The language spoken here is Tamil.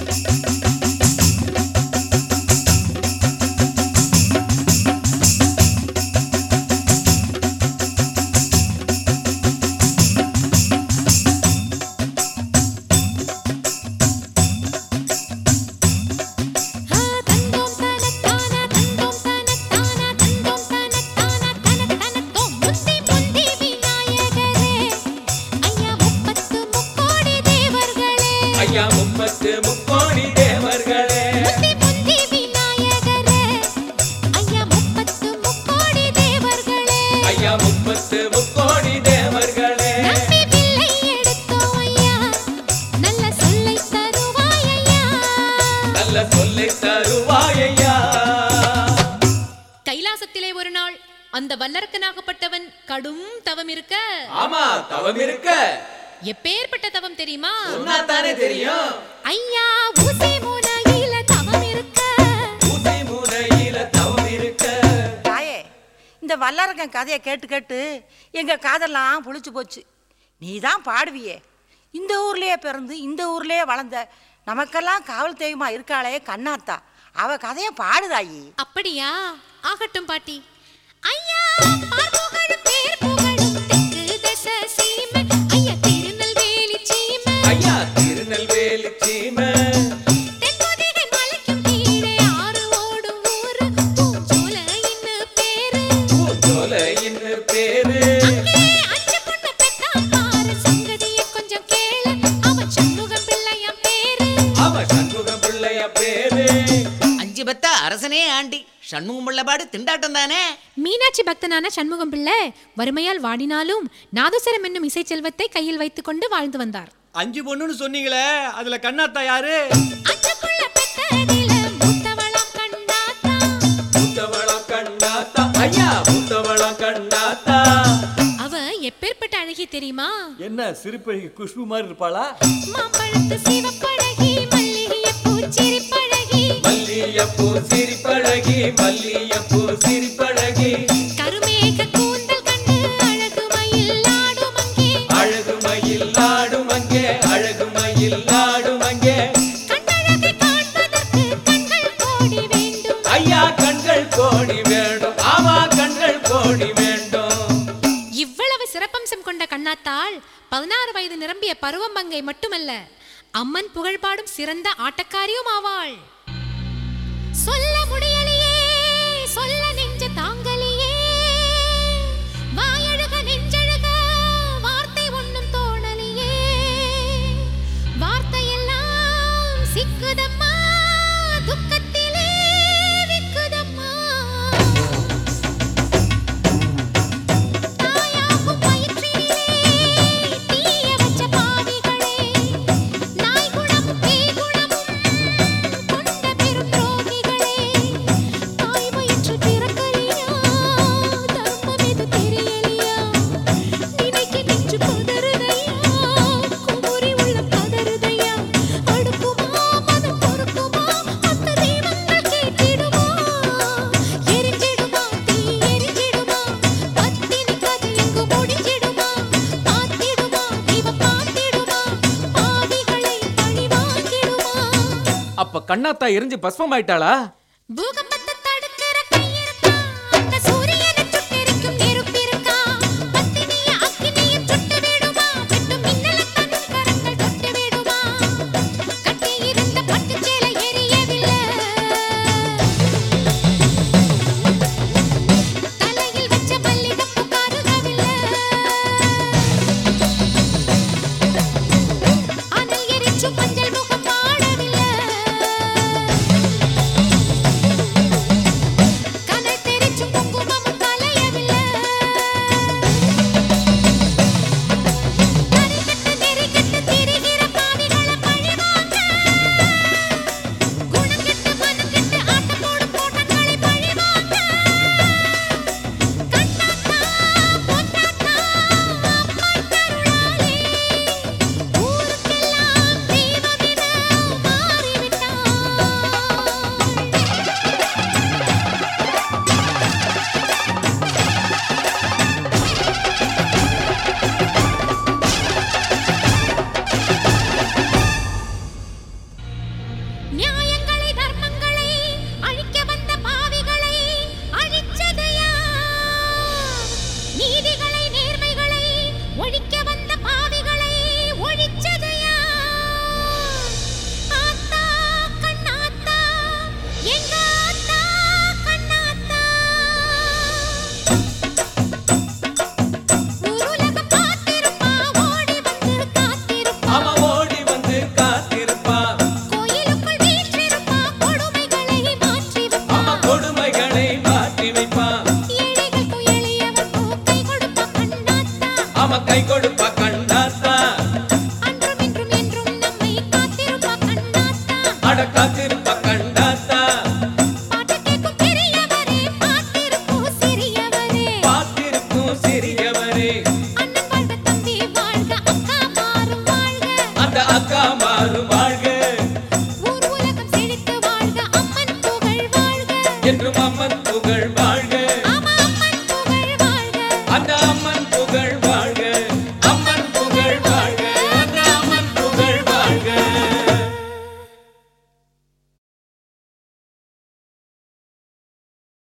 ஆ தந்தோம் தனத்தானா தந்தோம் தனத்தானா தந்தோம் தனத்தானா தன தனத்தோம் முந்தி முந்தி விநாயகரே ஐயா முப்பத்து முக்கோடி தேவர்களே ஐயா முப்பத்து முக்கோடி தேவர்களே முந்தி முந்தி விநாயகரே ஐயா முப்பத்து முக்கோடி தேவர்களே ஐயா முப்பத்து முக்கோடி தேவர்களே நம்பி வில்லை எடுத்தோம் ஐயா நல்ல சொல்லை தருவாய் ஐயா நல்ல சொல்லை தருவாயையா கைலாசத்திலே ஒரு நாள் அந்த வல்லரக்கனாகப்பட்டவன் கடும் தவம் இருக்க ஆமா தவம் இருக்க எப்பேற்பட்ட தவம் தெரியுமா சொன்னாத்தானே தெரியும் ஐயா ஊசி முனையில தவம் இருக்க ஊசி முனையில தவம் இருக்க தாயே இந்த வல்லரக்கன் கதையை கேட்டு கேட்டு எங்க காதெல்லாம் புளிச்சு போச்சு நீ தான் பாடுவியே இந்த ஊர்லயே பிறந்து இந்த ஊர்லயே வளர்ந்த நமக்கெல்லாம் காவல் தெய்வமா இருக்காளே கண்ணாத்தா அவ கதையை பாடுதாயி அப்படியா ஆகட்டும் பாட்டி ஐயா பார் புகழும் பேர் புகழும் தெற்கு தச சீமை ஐயா திருநெல்வேலி சீமை ஐயா திருநெல்வேலி சீமை தென்பொதிகை மலைக்கும் கீழே ஆறு ஓடும் ஊரு பூஞ்சோலைன்னு பேரு பூஞ்சோலைன்னு பேரு அங்கே அஞ்சு பொண்ணு பெத்தான் பாரு சங்கதியை கொஞ்சம் கேளு அவன் சண்முகம் பிள்ளையாம் பேரு அவ சண்முக பிள்ளைய பேரு அஞ்சு பத்த அரசனே ஆண்டி சண்முகம் பிள்ளைபாடு திண்டாட்டம் தானே மீனாட்சி பக்தனான சண்முகம் பிள்ளை வறுமையால் வாடினாலும் நாதஸ்வரம் என்னும் இசை செல்வத்தை கையில் வைத்துக்கொண்டு வாழ்ந்து வந்தார் அஞ்சு பொண்ணுன்னு சொன்னீங்களே அதுல கண்ணாத்தா யாரு அஞ்சு புள்ள பெத்ததில மூத்தவளாம் கண்ணாத்தா புத்தவளம் கண்ணாத்தா ஐயா புத்தவளம் கண்ணாத்தா அவ எப்பேற்பட்ட அழகி தெரியுமா என்ன சிறுப்பழகி குஷ்பு மாதிரி இருப்பாளா மாம்பழத்து சிவப்பழகி மல்லிகைப்பூ சிரிப்பழகி மல்லியப்பூ சிரிப்பழகி மல்லியப்பூ சிரிப்பழகி கருமேக கூந்தல் கண்டு அழகு மயில் ஆடும் அங்கே அழகு மயில் ஆடும் அங்கே அழகு மயில் ஆடும் அங்கே கண்ணழகை காண்பதற்கு கண்கள் கோடி வேண்டும் ஐயா கண்கள் கோடி வேண்டும் ஆமா கண்கள் கோடி வேண்டும் இவ்வளவு சிறப்பம்சம் கொண்ட கண்ணாத்தாள் பதினாறு வயது நிரம்பிய பருவம்பங்கை மட்டுமல்ல அம்மன் புகழ்பாடும் சிறந்த ஆட்டக்காரியும் ஆவாள் சொல்ல முடியலையே சொல்ல நெஞ்ச தாங்கலையே வாயழுக நெஞ்சழுக வார்த்தை ஒண்ணும் தோணலையே வார்த்தையெல்லாம் சிக்குதம்மா துக்கத்திலே விக்குதம்மா தாயாகும் வயிற்றிலே தீய வச்ச பாவிகளே நாய் குணம் பேய் குணமும் கொண்ட பெரும் துரோகிகளே தாய் வயிற்று பிறக்கலையா தர்மம் இது தெரியலையா நினைக்க நெஞ்சு பதறுதையா குமுறி உள்ள பதறுதையா அடுக்குமா மனம் பொறுக்குமா அந்த தெய்வங்கள் கேட்டிடுமா எரிஞ்சிடுமா தீ எரிஞ்சிடுமா பத்தினி கதை எங்கு முடிஞ்சிடுமா பார்த்திடுமா இவ பார்த்திடுமா பாவிகளை பழி வாங்கிடுமா அப்ப கண்ணாத்தா எரிஞ்சு பஸ்மம் ஆயிட்டாளா பூகம்பத்தை தடுக்கிற கை இருக்கா அந்த சூரியனை சுட்டெரிக்கும் நெருப்பு இருக்கா பத்தினிய அக்கினியும் சுட்டு விடுமா வெட்டும் மின்னல தன் கரங்கள் தொட்டு விடுமா கட்டி இருந்த பட்டுச் சேலை எரியவில்லை தலையில் வச்ச மல்லிகைப்பூ கருகவில்லை அனல் எரிச்சும் மஞ்சள் முகம் பாடவில்லை நியாயங்களை தர்மங்களை அழிக்க வந்த பாவிகளை அழிச்சதையா நீதிகளை நேர்மைகளை ஒழிக்க வந்த பாவிகளை ஒழிச்சதையா ஆத்தா கண்ணாத்தா எங்க ஆத்தா கண்ணாத்தா ஊருலகம் காத்திருப்பா ஓடி வந்து காத்திருப்பா அவ ஓடி வந்து காத்திருப்பா கோயிலுக்குள் வீற்றிருப்பா கொடுமைகளை மாற்றி வைப்பா அவ கொடுமைகளை மாற்றி வைப்பா ஏழைகளுக்கு எளியவர்க்கு கை கொடுப்பா கண்ணாத்தா அவ கை கொடுப்பா கண்ணாத்தா அன்றும் இன்றும் என்றும் நம்மை காத்திருப்பா கண்ணாத்தா அட காத்திருப்பா கண்ணாத்தா பாட்டு கேட்கும் பெரியவரே பாட்டிருக்கும் சிறியவரே பார்த்திருக்கும் சிறியவரே அண்ணன் வாழ்க தம்பி வாழ்க அக்கா மாறும் வாழ்க அந்த அக்கா மாறு வாழ்க ஊர் உலகம் செழித்து வாழ்க அம்மன் புகழ் வாழ்க என்றும் அம்மன் புகழ் வாழ்க